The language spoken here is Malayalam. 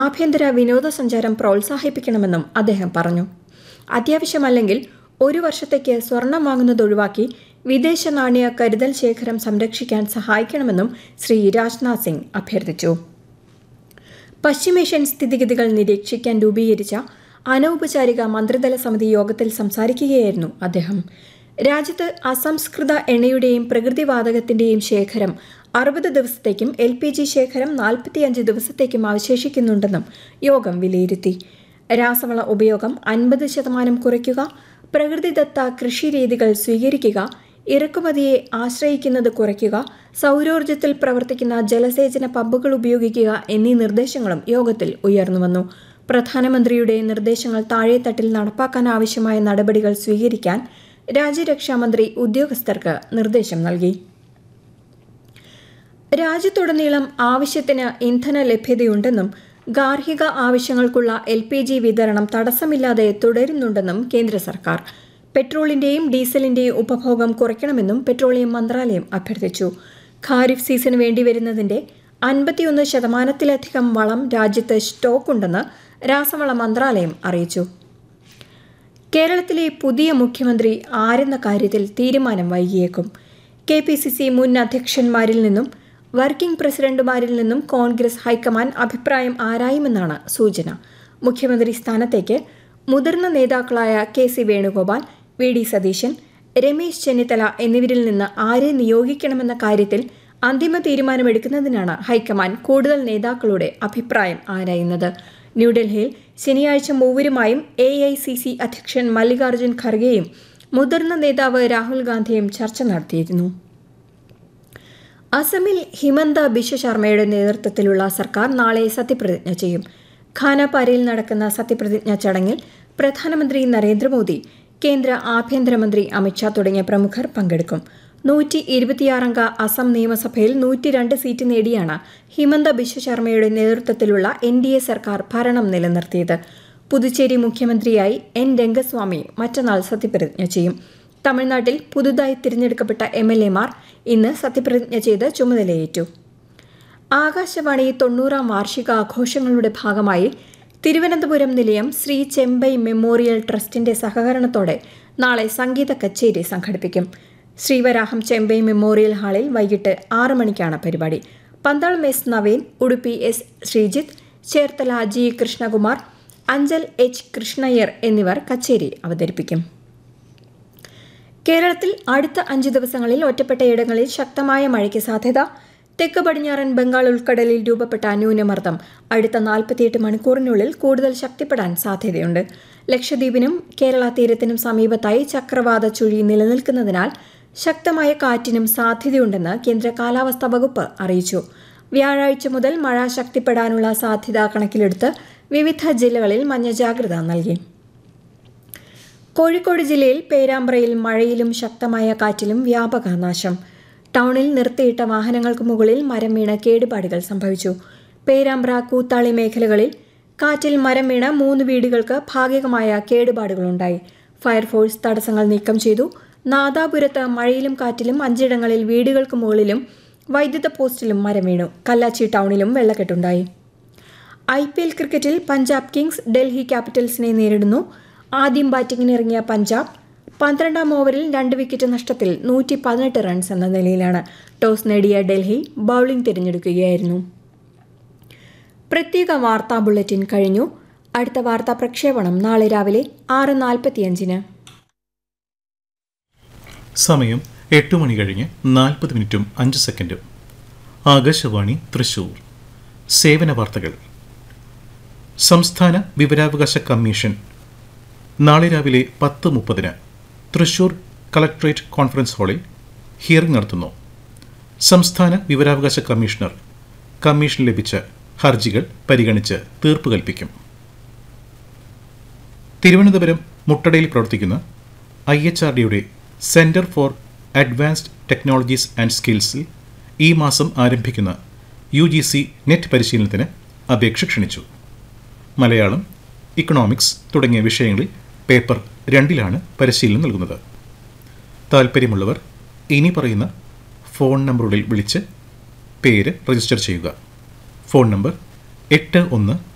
ആഭ്യന്തര വിനോദസഞ്ചാരം പ്രോത്സാഹിപ്പിക്കണമെന്നും അദ്ദേഹം പറഞ്ഞു അത്യാവശ്യമല്ലെങ്കിൽ ഒരു വർഷത്തേക്ക് സ്വർണം വാങ്ങുന്നത് ഒഴിവാക്കി വിദേശ നാണ്യ കരുതൽ ശേഖരം സംരക്ഷിക്കാൻ സഹായിക്കണമെന്നും ശ്രീ രാജ്നാഥ് സിംഗ് അഭ്യർത്ഥിച്ചു പശ്ചിമേഷ്യൻ സ്ഥിതിഗതികൾ നിരീക്ഷിക്കാൻ രൂപീകരിച്ച അനൗപചാരിക മന്ത്രിതല സമിതി യോഗത്തിൽ സംസാരിക്കുകയായിരുന്നു അദ്ദേഹം രാജ്യത്ത് അസംസ്കൃത എണ്ണയുടെയും പ്രകൃതിവാതകത്തിന്റെയും ശേഖരം അറുപത് ദിവസത്തേക്കും എൽ പി ജി ശേഖരം നാൽപ്പത്തിയഞ്ച് ദിവസത്തേക്കും അവശേഷിക്കുന്നുണ്ടെന്നും യോഗം വിലയിരുത്തി രാസവള ഉപയോഗം അൻപത് ശതമാനം കുറയ്ക്കുക പ്രകൃതിദത്ത കൃഷിരീതികൾ സ്വീകരിക്കുക ഇറക്കുമതിയെ ആശ്രയിക്കുന്നത് കുറയ്ക്കുക സൗരോർജ്ജത്തിൽ പ്രവർത്തിക്കുന്ന ജലസേചന പമ്പുകൾ ഉപയോഗിക്കുക എന്നീ നിർദ്ദേശങ്ങളും യോഗത്തിൽ ഉയർന്നുവന്നു പ്രധാനമന്ത്രിയുടെ നിർദ്ദേശങ്ങൾ താഴെത്തട്ടിൽ നടപ്പാക്കാൻ ആവശ്യമായ നടപടികൾ സ്വീകരിക്കാൻ രാജ്യരക്ഷാമന്ത്രി ഉദ്യോഗസ്ഥർക്ക് നിർദ്ദേശം നൽകി രാജ്യത്തുടനീളം ആവശ്യത്തിന് ഇന്ധന ലഭ്യതയുണ്ടെന്നും ഗാർഹിക ആവശ്യങ്ങൾക്കുള്ള എൽ പി ജി വിതരണം തടസ്സമില്ലാതെ തുടരുന്നുണ്ടെന്നും കേന്ദ്ര സർക്കാർ പെട്രോളിന്റെയും ഡീസലിന്റെയും ഉപഭോഗം കുറയ്ക്കണമെന്നും പെട്രോളിയം മന്ത്രാലയം അഭ്യർത്ഥിച്ചു ഖാരിഫ് സീസൺ വേണ്ടിവരുന്നതിന്റെ അൻപത്തിയൊന്ന് ശതമാനത്തിലധികം വളം രാജ്യത്ത് സ്റ്റോക്കുണ്ടെന്ന് രാസവള മന്ത്രാലയം അറിയിച്ചു കേരളത്തിലെ പുതിയ മുഖ്യമന്ത്രി ആരെന്ന കാര്യത്തിൽ തീരുമാനം വൈകിയേക്കും കെ പി സി സി മുൻ അധ്യക്ഷന്മാരിൽ നിന്നും വർക്കിംഗ് പ്രസിഡന്റുമാരിൽ നിന്നും കോൺഗ്രസ് ഹൈക്കമാൻഡ് അഭിപ്രായം ആരായുമെന്നാണ് സൂചന മുഖ്യമന്ത്രി സ്ഥാനത്തേക്ക് മുതിർന്ന നേതാക്കളായ K C Venugopal V D Satheesan Ramesh Chennithala എന്നിവരിൽ നിന്ന് ആരെ നിയോഗിക്കണമെന്ന കാര്യത്തിൽ അന്തിമ തീരുമാനമെടുക്കുന്നതിനാണ് ഹൈക്കമാൻഡ് കൂടുതൽ നേതാക്കളുടെ അഭിപ്രായം ആരായുന്നത് ന്യൂഡൽഹിയിൽ ശനിയാഴ്ച മൂവരുമായും എ ഐ സി സി അധ്യക്ഷൻ മല്ലികാർജ്ജുൻ ഖർഗെയും മുതിർന്ന നേതാവ് രാഹുൽ ഗാന്ധിയും ചർച്ച നടത്തിയിരുന്നു അസമിൽ ഹിമന്ത ബിശ്വ ശർമ്മയുടെ നേതൃത്വത്തിലുള്ള സർക്കാർ നാളെ സത്യപ്രതിജ്ഞ ചെയ്യും ഖാനാപാരയിൽ നടക്കുന്ന സത്യപ്രതിജ്ഞാ ചടങ്ങിൽ പ്രധാനമന്ത്രി നരേന്ദ്രമോദി കേന്ദ്ര ആഭ്യന്തരമന്ത്രി അമിത്ഷാ തുടങ്ങിയ പ്രമുഖർ പങ്കെടുക്കും നൂറ്റി ഇരുപത്തിയാറംഗ അസം നിയമസഭയിൽ നൂറ്റി രണ്ട് സീറ്റ് നേടിയാണ് ഹിമന്ത ബിശ്വ ശർമ്മയുടെ നേതൃത്വത്തിലുള്ള എൻ ഡി എ സർക്കാർ ഭരണം നിലനിർത്തിയത് പുതുച്ചേരി മുഖ്യമന്ത്രിയായി എൻ രംഗസ്വാമി മറ്റന്നാൾ സത്യപ്രതിജ്ഞ ചെയ്യും തമിഴ്നാട്ടിൽ പുതുതായി തിരഞ്ഞെടുക്കപ്പെട്ട എം എൽ എമാർ ഇന്ന് സത്യപ്രതിജ്ഞ ചെയ്ത് ചുമതലയേറ്റു ആകാശവാണി തൊണ്ണൂറാം വാർഷികാഘോഷങ്ങളുടെ ഭാഗമായി തിരുവനന്തപുരം നിലയം ശ്രീ ചെമ്പൈ മെമ്മോറിയൽ ട്രസ്റ്റിന്റെ സഹകരണത്തോടെ നാളെ സംഗീത കച്ചേരി സംഘടിപ്പിക്കും ശ്രീവരാഹം ചെമ്പൈ മെമ്മോറിയൽ ഹാളിൽ വൈകിട്ട് ആറ് മണിക്കാണ് പരിപാടി Pandalam S Naveen Udupi S Sreejith Cherthala G Krishnakumar Anchal H Krishnaiyer എന്നിവർ കച്ചേരി അവതരിപ്പിക്കും കേരളത്തിൽ അടുത്ത അഞ്ച് ദിവസങ്ങളിൽ ഒറ്റപ്പെട്ടയിടങ്ങളിൽ ശക്തമായ മഴയ്ക്ക് സാധ്യത തെക്ക് പടിഞ്ഞാറൻ ബംഗാൾ ഉൾക്കടലിൽ രൂപപ്പെട്ട ന്യൂനമർദ്ദം അടുത്ത നാൽപ്പത്തിയെട്ട് മണിക്കൂറിനുള്ളിൽ കൂടുതൽ ശക്തിപ്പെടാൻ സാധ്യതയുണ്ട് ലക്ഷദ്വീപിനും കേരള തീരത്തിനും സമീപത്തായി ചക്രവാത ചുഴി നിലനിൽക്കുന്നതിനാൽ ശക്തമായ കാറ്റിനും സാധ്യതയുണ്ടെന്ന് കേന്ദ്ര കാലാവസ്ഥാ വകുപ്പ് അറിയിച്ചു വ്യാഴാഴ്ച മുതൽ മഴ ശക്തിപ്പെടാനുള്ള സാധ്യത കണക്കിലെടുത്ത് വിവിധ ജില്ലകളിൽ മഞ്ഞ ജാഗ്രത നൽകി കോഴിക്കോട് ജില്ലയിൽ പേരാമ്പ്രയിൽ മഴയിലും ശക്തമായ കാറ്റിലും വ്യാപക നാശം ടൗണിൽ നിർത്തിയിട്ട വാഹനങ്ങൾക്ക് മുകളിൽ മരം വീണ് കേടുപാടുകൾ സംഭവിച്ചു പേരാമ്പ്ര കൂത്താളി മേഖലകളിൽ കാറ്റിൽ മരം വീണ് മൂന്ന് വീടുകൾക്ക് ഭാഗികമായ കേടുപാടുകളുണ്ടായി ഫയർഫോഴ്സ് തടസ്സങ്ങൾ നീക്കം ചെയ്തു നാദാപുരത്ത് മഴയിലും കാറ്റിലും അഞ്ചിടങ്ങളിൽ വീടുകൾക്ക് മുകളിലും വൈദ്യുത പോസ്റ്റിലും മരം വീണു കല്ലാച്ചി ടൗണിലും വെള്ളക്കെട്ടുണ്ടായി ഐ പി എൽ ക്രിക്കറ്റിൽ പഞ്ചാബ് കിങ്സ് ഡൽഹി ക്യാപിറ്റൽസിനെ നേരിടുന്നു ആദ്യം ബാറ്റിംഗിനിറങ്ങിയ പഞ്ചാബ് പന്ത്രണ്ടാം ഓവറിൽ രണ്ട് വിക്കറ്റ് നഷ്ടത്തിൽ നൂറ്റി പതിനെട്ട് റൺസ് എന്ന നിലയിലാണ് ടോസ് നേടിയ ഡൽഹി ബൌളിംഗ് തിരഞ്ഞെടുക്കുകയായിരുന്നു പ്രത്യേക വാർത്താ ബുള്ളറ്റിൻ കഴിഞ്ഞു അടുത്ത വാർത്താ പ്രക്ഷേപണം നാളെ രാവിലെ ആറ് നാൽപ്പത്തിയഞ്ചിന് സമയം എട്ട് മണി കഴിഞ്ഞ് നാൽപ്പത് മിനിറ്റും അഞ്ച് സെക്കൻഡും ആകാശവാണി തൃശൂർ സേവന വാർത്തകൾ സംസ്ഥാന വിവരാവകാശ കമ്മീഷൻ നാളെ രാവിലെ പത്ത് മുപ്പതിന് തൃശൂർ കളക്ട്രേറ്റ് കോൺഫറൻസ് ഹാളിൽ ഹിയറിംഗ് നടത്തുന്നു സംസ്ഥാന വിവരാവകാശ കമ്മീഷണർ കമ്മീഷൻ ലഭിച്ച ഹർജികൾ പരിഗണിച്ച് തീർപ്പ് കൽപ്പിക്കും തിരുവനന്തപുരം മുട്ടടയിൽ പ്രവർത്തിക്കുന്ന ഐ എച്ച് ആർ ഡിയുടെ centre for advanced technologies and സ്കിൽസിൽ ഈ മാസം ആരംഭിക്കുന്ന യു ജി സി നെറ്റ് പരിശീലനത്തിന് അപേക്ഷ ക്ഷണിച്ചു മലയാളം ഇക്കണോമിക്സ് തുടങ്ങിയ വിഷയങ്ങളിൽ പേപ്പർ രണ്ടിലാണ് പരിശീലനം നൽകുന്നത് താൽപ്പര്യമുള്ളവർ ഇനി പറയുന്ന ഫോൺ നമ്പറുകളിൽ വിളിച്ച് പേര് രജിസ്റ്റർ ചെയ്യുക ഫോൺ നമ്പർ എട്ട് ഒന്ന്